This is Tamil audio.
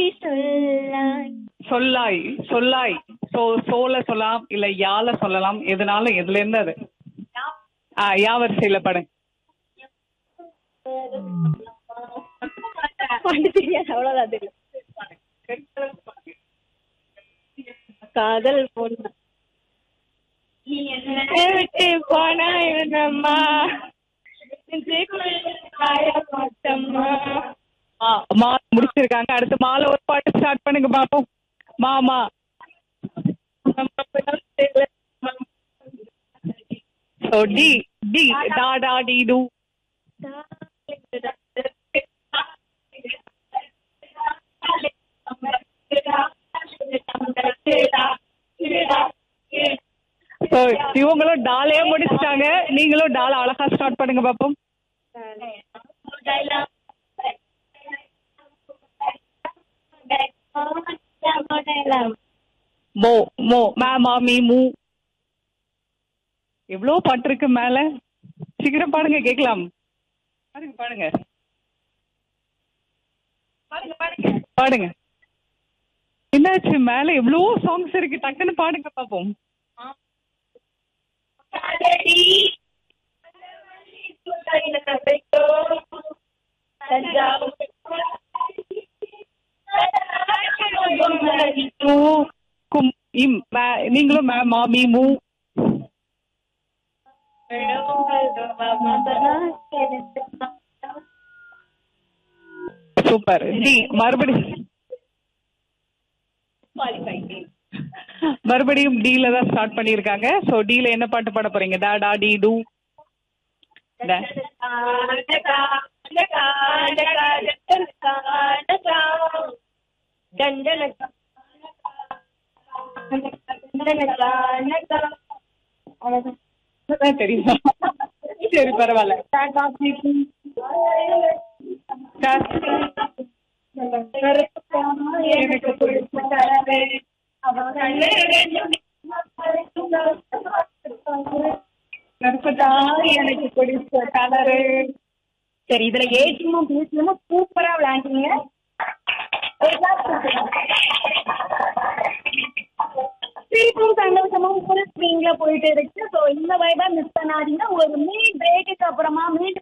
மொழி சொல்லாய் சொல்லாய் சொல்லாய் சோ சோல சொல்லலாம் இல்ல யால சொல்லலாம் எதனால எதுல இருந்து அது ஆ யா வரிசையில படுங்க பாட்டு தெரியாது அவ்வளவுதான் தெரியும் காதல் பொண்ணு என்னை விட்டு போனா என்னம்மா பார்த்தம்மா ஆ, மா முடிச்சிருக்காங்க அடுத்து மாலை ஒரு பாட்டு ஸ்டார்ட் பண்ணுங்க பாப்போம் மாமா ஸோ டி டி டா டா டி டு ஸோ இவங்களும் டாலே முடிச்சிட்டாங்க நீங்களும் டால அழகா ஸ்டார்ட் பண்ணுங்க பாப்போம் மோ மோ மே மாமி மூ எவ்வளோ பாட்டு இருக்கு மேல சீக்கிரம் பாடுங்க கேட்கலாம் பாடுங்க பாடுங்க பாடுங்க என்னாச்சு மேல எவ்வளோ சாங்ஸ் இருக்கு டக்குன்னு பாடுங்க பாப்போம் மூ, கும் இம் மே நீங்களும் மே மாமி மூ சூப்பர் டி மறுபடி மறுபடியும் டீல தான் ஸ்டார்ட் பண்ணிருக்காங்க சோ டீல என்ன பாட்டு பாட போறீங்க டா டா டி டு டா. அதான் தெரியுமா சரி பரவாயில்ல எனக்கு கருப்பதா எனக்கு பிடிச்ச கலரு சரி இதுல ஏடிஎம்மும் பிஎஸ்எம்மும் சூப்பரா விளையாண்டீங்க ஒரு clap கொடுத்துருங்க. சிரிப்பும் சந்தோஷமும் ஃபுல் ஸ்க்ரீன்ல போயிட்டு இருக்கு ஸோ இந்த வைபா மிஸ் பண்ணாதீங்க ஒரு மினி பிரேக்குக்கு அப்புறமா மீண்டும்